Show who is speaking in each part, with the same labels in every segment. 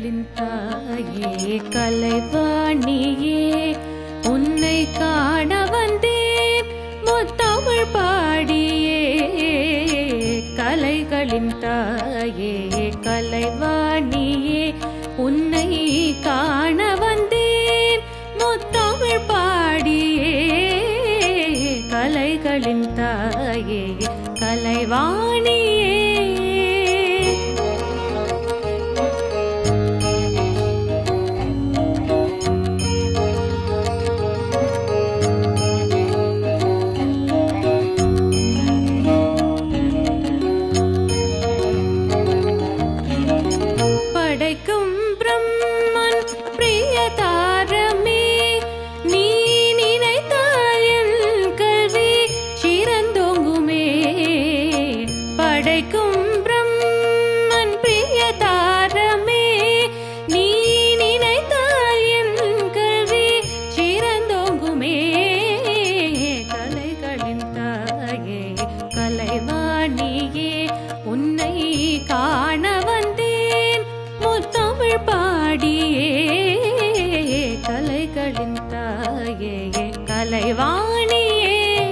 Speaker 1: கலைகளின் தாயே கலைவாணியே உன்னை காண வந்தேன் முத்தமிழ் பாடியே கலைகளின் தாயே கலைவாணியே உன்னை காண வந்தேன் முத்தமிழ் பாடியே கலைகளின் தாயே கலைவாணியே படைக்கும் பிரம்மன் பிரியதாரமே நீ நினைத்தால் என் கல்வி சிறந்தோங்குமே படைக்கும் பிரம்மன் பிரியதாரமே நீ நினைத்தால் என் கல்வி சிறந்தோங்குமே கலைகளின் தாயே கலைவாணியே உன்னை காண வந்தேன் முத்தமிழ் பாடியே கலைகளின் தாயே கலைவாணியே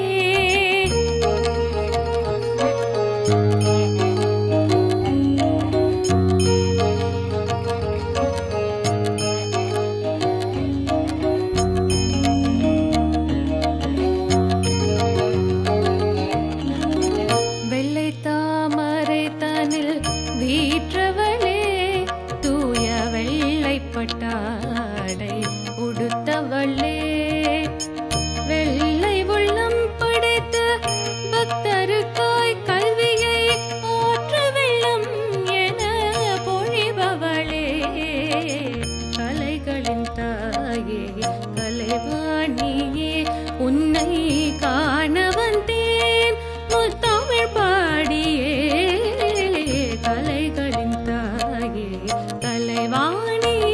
Speaker 1: வெள்ளை தாமரை தனில் வீற்றவளே தூய வெள்ளை பட்டாடை உடுத்தவளே வெள்ளை உள்ளம் படைத்த பக்தருக்காய் கல்வியை ஆற்ற வெள்ளம் என பொழிபவளே கலைகளின் தாயே கலைவாணியே உன்னை காண வந்தேன் முத்தமிழ் பாடியே கலைகளின் தாயே கலைவாணியே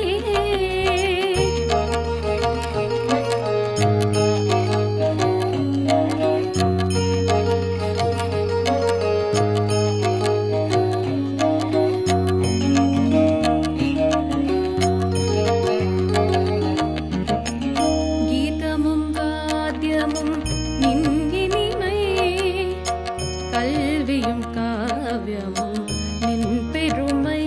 Speaker 1: கீதமும் காத்தியமும் நின்கினிமை கல்வியும் காவியமும் நின் பெருமை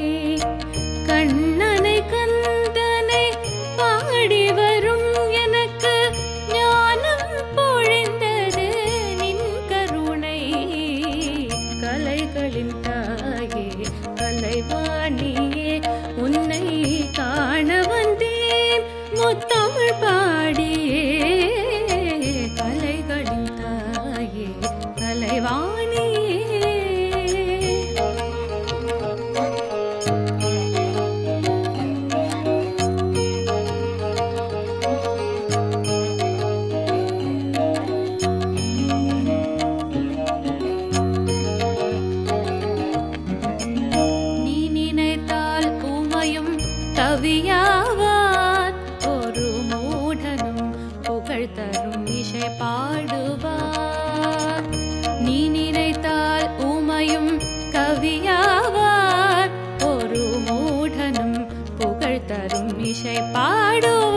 Speaker 1: கண்ணனை கந்தனை பாடி வரும் எனக்கு ஞானம் பொழிந்தது நின் கருணை கலைகளின் தாயே கலைவாணியே உன்னை காண வந்தேன் முத்தமிழ் பாடியே கலைகளின் தாயே கலைவாணியே நீ நினைத்தால் ஊமையும் கவியாவான் ஒரு மூடனும் புகழ் தரும் இசை பாடுவான் நீ நினைத்தால் ஊமையும் கவியாவான் ஒரு மூடனும் புகழ் தரும் இசை பாடுவான்